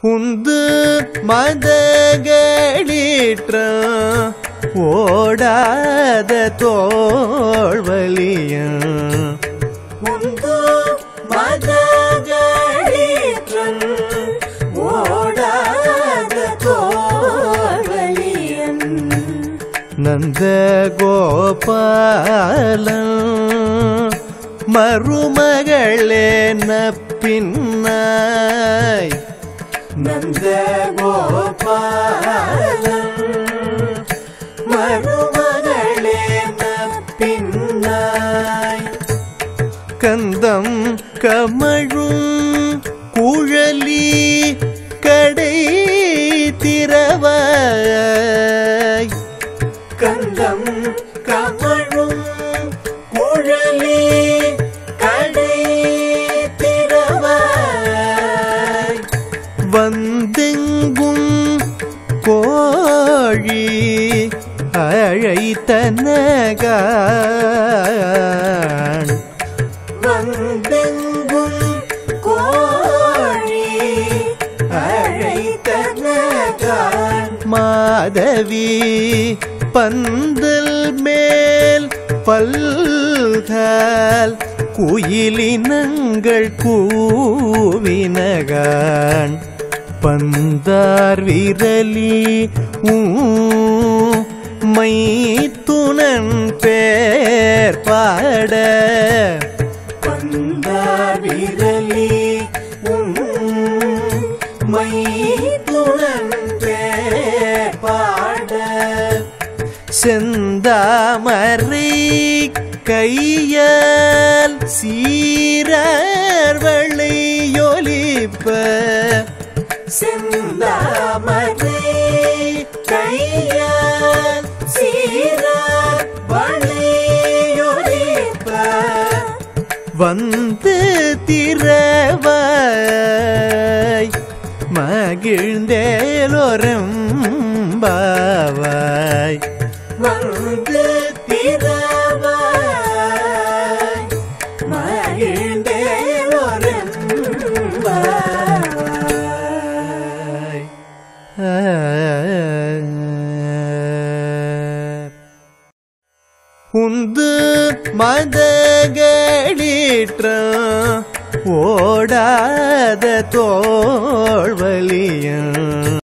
உந்து மதகளீற்ற ஓடாத தோல்வலிய உந்து மதகளீற்றன் ஓடாத தோல்வலியன் நந்த கோபாலன் மருமகளே பின்னாய் நந்த கோபாலன் மருமகளே பின்னாய் கந்தம் கமழும் குழலி கடை திறவாய் கந்தம் கமழும் குழலி கடை திறவாய் வந்தெங்கும் கோழி அழைத்தனகான் வந்தெங்கும் கோழி அழைத்தனகான் மாதவி பந்தல் மேல் பல்கால் குயிலினங்கள் கூவினகான் பந்தார் விரலி மைத்துனன் பேர் பாட வந்தார் விரலி மை துணன் பாட செந்தாமரை கையால் சீரர் வளையொலிப்ப செந்தாமரை கையால் சீரார் வளையொலிப்ப வந்து திரவாய் மகிழ்ந்தேலோரம் பாவாய் வந்து திரவாய் மகிழ்ந்தேலொரும்பாய் உந்து மதகளீற்ற ஓடாத தோல்வலிய